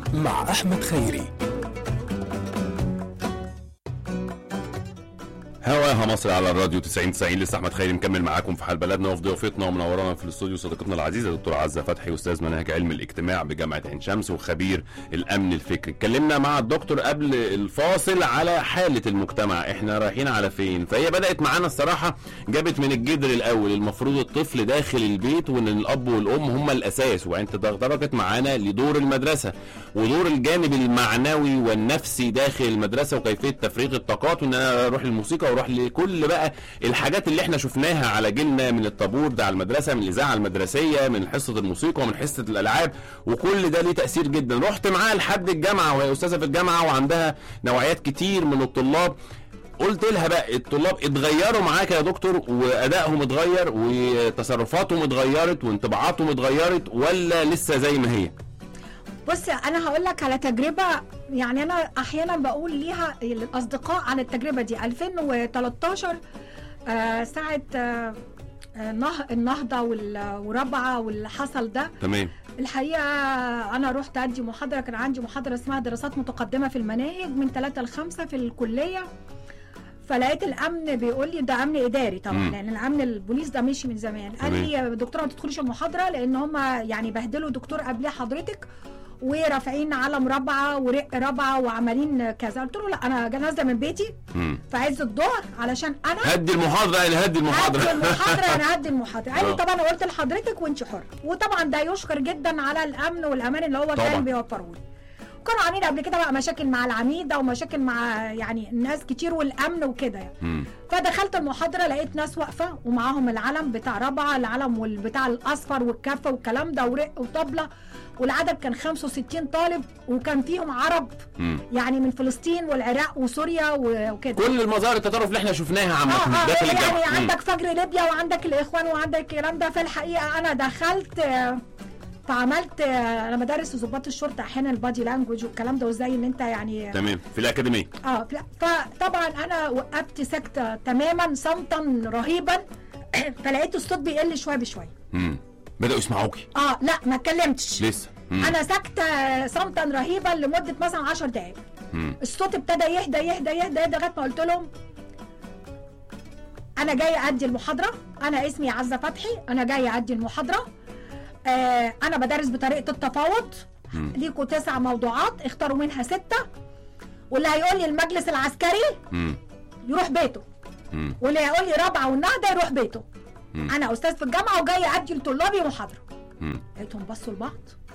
مع أحمد خيري هواها مصر على الراديو 90 90 لسه احمد خيري مكمل معاكم في حال بلدنا وفي ضيوفتنا ومنورانا في الاستوديو صديقتنا العزيزه دكتور عزه فتحي استاذ مناهج علم الاجتماع بجامعه عين شمس وخبير الامن الفكري اتكلمنا مع الدكتور قبل الفاصل على حاله المجتمع احنا رايحين على فين فهي بدات معانا الصراحه جابت من الجدر الاول المفروض الطفل داخل البيت وان الاب والام هم الاساس وانت تطرقت معانا لدور المدرسه ودور الجانب المعنوي والنفسي داخل المدرسه وكيفيه تفريغ الطاقات وان انا اروح للموسيقى واروح لكل بقى الحاجات اللي احنا شفناها على جيلنا من الطابور ده على المدرسه من الاذاعه المدرسيه من حصه الموسيقى ومن حصه الالعاب وكل ده ليه تاثير جدا رحت معاها لحد الجامعه وهي استاذه في الجامعه وعندها نوعيات كتير من الطلاب قلت لها بقى الطلاب اتغيروا معاك يا دكتور وادائهم اتغير وتصرفاتهم اتغيرت وانطباعاتهم اتغيرت ولا لسه زي ما هي بصي انا هقول لك على تجربه يعني انا احيانا بقول ليها الاصدقاء عن التجربه دي 2013 آه ساعه آه آه، نه- النهضه وال- ورابعه واللي حصل ده تمام الحقيقه انا رحت ادي محاضره كان عندي محاضره اسمها دراسات متقدمه في المناهج من 3 ل 5 في الكليه فلقيت الامن بيقول لي ده امن اداري طبعا مم. لان الامن البوليس ده مشي من زمان قال تمام. لي يا دكتوره ما تدخليش المحاضره لان هم يعني بهدلوا دكتور قبل حضرتك ورافعين علم رابعه ورق رابعه وعمالين كذا قلت له لا انا نازله من بيتي مم. في عز الظهر علشان انا هدي المحاضره يعني هدي المحاضره هدي المحاضره انا هدي المحاضره قال آه. لي طبعا انا قلت لحضرتك وانت حر وطبعا ده يشكر جدا على الامن والامان اللي هو طبعاً. كان بيوفره لي كانوا عاملين قبل كده بقى مشاكل مع العميده ومشاكل مع يعني ناس كتير والامن وكده يعني مم. فدخلت المحاضره لقيت ناس واقفه ومعاهم العلم بتاع رابعه العلم والبتاع الاصفر والكافه والكلام ده ورق وطبله والعدد كان 65 طالب وكان فيهم عرب مم. يعني من فلسطين والعراق وسوريا و- وكده كل المظاهر التطرف اللي احنا شفناها عامه اه اه داخل يعني الجامعه مم. عندك فجر ليبيا وعندك الاخوان وعندك الكلام ده في الحقيقه انا دخلت آه، فعملت آه، انا بدرس ضباط الشرطه احيانا البادي لانجوج والكلام ده وازاي ان انت يعني تمام في الاكاديميه اه لا، فطبعا انا وقفت ساكته تماما صمتا رهيبا فلقيت الصوت بيقل شويه بشويه مم. بداوا يسمعوكي اه لا ما اتكلمتش لسه مم. انا ساكته صمتا رهيبا لمده مثلا 10 دقائق مم. الصوت ابتدى يهدى يهدى يهدى يهدى لغايه ما قلت لهم انا جايه ادي المحاضره انا اسمي عزه فتحي انا جايه ادي المحاضره آه انا بدرس بطريقه التفاوض مم. ليكوا تسع موضوعات اختاروا منها سته واللي هيقول لي المجلس العسكري مم. يروح بيته مم. واللي هيقول لي رابعه والنهضه يروح بيته مم. انا استاذ في الجامعه وجايه ادي لطلابي محاضره مم. لقيتهم بصوا لبعض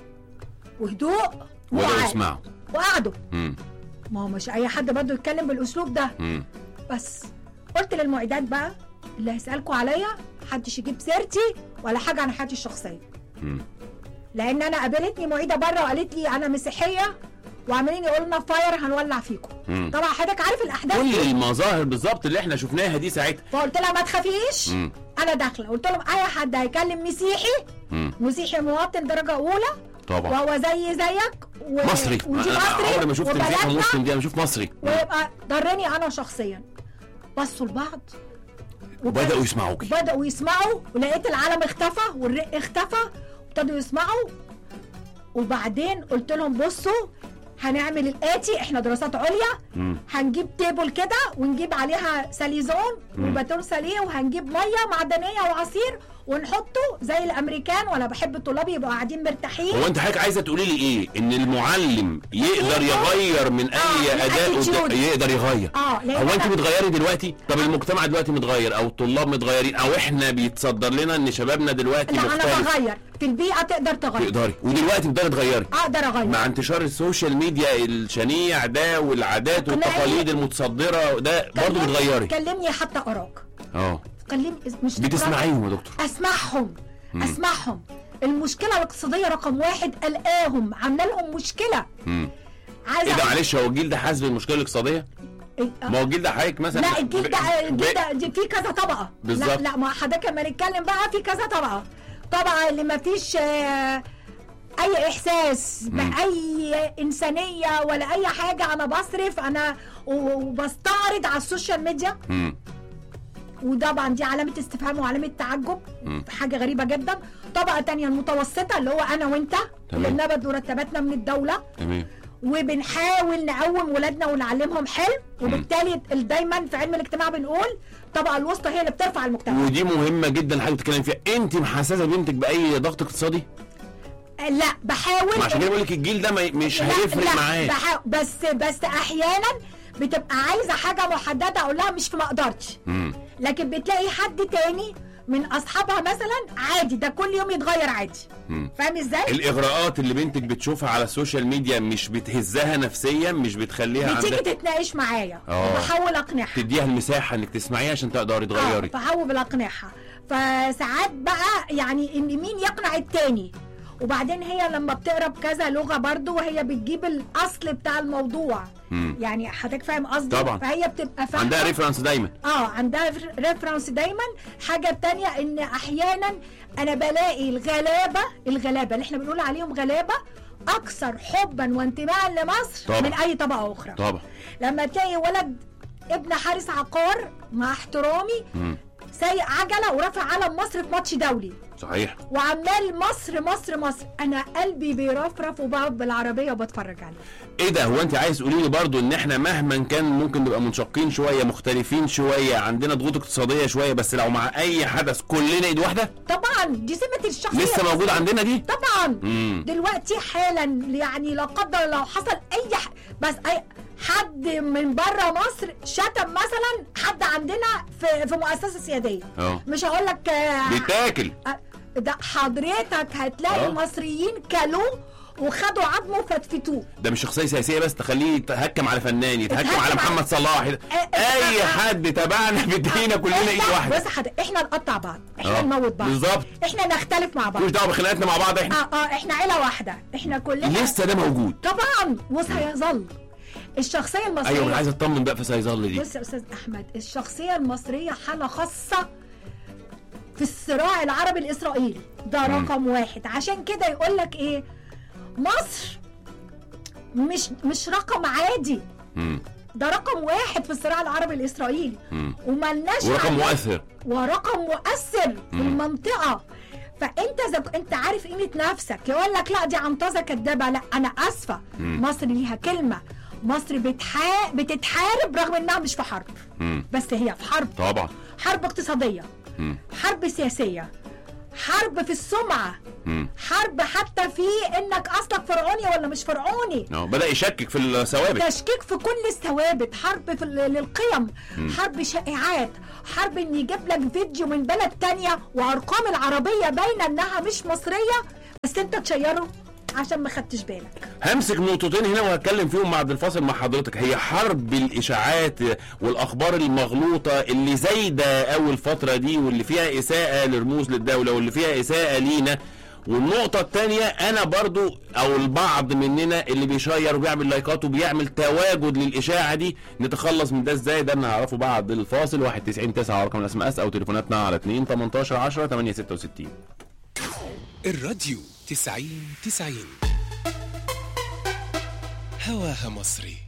وهدوء بداوا وقعدوا يسمعوا وقعدوا مم. ما هو مش اي حد برضه يتكلم بالاسلوب ده مم. بس قلت للمعيدات بقى اللي هيسالكوا عليا محدش يجيب سيرتي ولا حاجه عن حياتي الشخصيه مم. لان انا قابلتني معيده بره وقالت لي انا مسيحيه وعمالين يقولوا لنا فاير هنولع فيكم مم. طبعا حضرتك عارف الاحداث كل دي المظاهر بالظبط اللي احنا شفناها دي ساعتها فقلت لها ما تخافيش مم. انا داخله قلت لهم اي حد هيكلم مسيحي مم. مسيحي مواطن درجه اولى طبعا وهو زي زيك و... مصري ودي أنا مصري عمري ما شفت مسيحي وبلدنا مسلم دي انا بشوف مصري مم. ويبقى ضرني انا شخصيا بصوا لبعض وبداوا يسمعوكي بدأوا يسمعوا ولقيت العلم اختفى والرق اختفى وابتدوا يسمعوا وبعدين قلت لهم بصوا هنعمل الاتي احنا دراسات عليا مم. هنجيب تيبل كده ونجيب عليها ساليزون وباتون ساليه وهنجيب ميه معدنيه وعصير ونحطه زي الامريكان وانا بحب طلابي يبقوا قاعدين مرتاحين هو انت حضرتك عايزه تقولي لي ايه ان المعلم يقدر يغير من اي آه، من اداء attitude. قد- يقدر يغير اه لان هو انت أنا- بتغيري دلوقتي طب المجتمع دلوقتي متغير او الطلاب متغيرين او احنا بيتصدر لنا ان شبابنا دلوقتي لا انا مختلف بغير في البيئه تقدر تغير تقدري ودلوقتي تقدري تغيري اقدر اغير مع انتشار السوشيال ميديا الشنيع ده والعادات أنا والتقاليد إيه؟ المتصدره ده برضه كلمني- بتغيري كلمني حتى اراك اه كلمني مش بتسمعيهم يا دكتور اسمعهم مم. اسمعهم المشكله الاقتصاديه رقم واحد قلقاهم عامله لهم مشكله مم. عايزه ايه ده معلش هو الجيل ده حاسس بالمشكله الاقتصاديه إيه- ما هو الجيل ده حضرتك مثلا لا الجيل ده ب- الجيل ب- ده دي في كذا طبقه بالظبط. لا لا ما حضرتك لما نتكلم بقى في كذا طبقه طبقه اللي ما فيش آه، اي احساس باي انسانيه ولا اي حاجه انا بصرف انا و- وبستعرض على السوشيال ميديا مم. وطبعا دي علامه استفهام وعلامه تعجب مم. حاجه غريبه جدا طبقه تانية المتوسطه اللي هو انا وانت تمام. بنقبض مرتباتنا من الدوله تمام وبنحاول نقوم ولادنا ونعلمهم حلم وبالتالي ال- دايما في علم الاجتماع بنقول الطبقه الوسطى هي اللي بترفع المجتمع ودي مهمه جدا حاجه بتتكلم فيها انت محسسه بنتك باي ضغط اقتصادي آه، لا بحاول ما عشان كده بقول لك الجيل ده ما- مش لا- هيفرق لا، معاه بحاول بس بس احيانا بتبقى عايزه حاجه محدده اقول لها مش في مقدرتش مم. لكن بتلاقي حد تاني من اصحابها مثلا عادي ده كل يوم يتغير عادي مم. فاهم ازاي الاغراءات اللي بنتك بتشوفها على السوشيال ميديا مش بتهزها نفسيا مش بتخليها بتيجي عندها تتناقش معايا آه. وبحاول اقنعها تديها المساحه انك تسمعيها عشان تقدري اه تغيري بحاول اقنعها فساعات بقى يعني ان مين يقنع التاني وبعدين هي لما بتقرا بكذا لغه برضو وهي بتجيب الاصل بتاع الموضوع مم. يعني حضرتك فاهم قصدي طبعا. فهي بتبقى فاهمه عندها ريفرنس دايما اه عندها ريفرنس دايما حاجه تانية ان احيانا انا بلاقي الغلابه الغلابه اللي احنا بنقول عليهم غلابه اكثر حبا وانتماء لمصر طبعا. من اي طبقه اخرى طبعا لما تلاقي ولد ابن حارس عقار مع احترامي مم. سايق عجله ورافع علم مصر في ماتش دولي صحيح وعمال مصر مصر مصر انا قلبي بيرفرف وبقعد بالعربيه وبتفرج عليه ايه ده هو انت عايز تقولي لي برضو ان احنا مهما كان ممكن نبقى منشقين شويه مختلفين شويه عندنا ضغوط اقتصاديه شويه بس لو مع اي حدث كلنا ايد واحده طبعا دي سمه الشخصيه لسه موجود عندنا دي طبعا مم. دلوقتي حالا يعني لا قدر الله لو حصل اي ح... بس اي حد من بره مصر شتم مثلا حد عندنا في في مؤسسه سياديه اه مش هقول لك آه، بيتاكل آه، ده حضرتك هتلاقي آه. المصريين كلوه وخدوا عظمه وفتفتوه ده مش شخصيه سياسيه بس تخليه يتهكم على فنان يتهكم يتهكم على على- محمد صلاح آه، اي آه. حد تبعنا بيدينا كلنا ايد إحنا- واحده بص حضرتك احنا نقطع بعض احنا آه، نموت بعض بالظبط. احنا نختلف مع بعض مش دعوه بخناقاتنا مع بعض احنا اه اه احنا عيله واحده احنا كلنا لسه ده موجود طبعا وسيظل الشخصيه المصريه ايوه انا عايز اطمن بقى في هيظل دي بص يا استاذ احمد الشخصيه المصريه حاله خاصه في الصراع العربي الاسرائيلي ده مم. رقم واحد عشان كده يقول لك ايه مصر مش مش رقم عادي مم. ده رقم واحد في الصراع العربي الاسرائيلي مم. وملناش ورقم عليه- مؤثر ورقم مؤثر في مم. المنطقه فانت زك... انت عارف قيمه نفسك يقول لك لا دي عنطزه كدابه لا انا اسفه مم. مصر ليها كلمه مصر بتحا... بتتحارب رغم انها مش في حرب مم. بس هي في حرب طبعا حرب اقتصاديه مم. حرب سياسيه حرب في السمعه مم. حرب حتى في انك اصلك فرعوني ولا مش فرعوني اه بدا يشكك في الثوابت تشكيك في كل الثوابت حرب في ال- للقيم حرب شائعات حرب ان يجيب لك فيديو من بلد تانية وارقام العربية باينة انها مش مصرية بس انت تشيره عشان ما خدتش بالك همسك نقطتين هنا وهتكلم فيهم بعد الفاصل مع حضرتك هي حرب الاشاعات والاخبار المغلوطه اللي زايده قوي الفتره دي واللي فيها اساءه لرموز للدوله واللي فيها اساءه لينا والنقطة التانية أنا برضو أو البعض مننا اللي بيشير وبيعمل لايكات وبيعمل تواجد للإشاعة دي نتخلص من ده إزاي ده أنا هعرفه بعد الفاصل 91 9 رقم الأس ام اس أو تليفوناتنا على 2 18 10 8 66 الراديو تسعين تسعين هواها مصري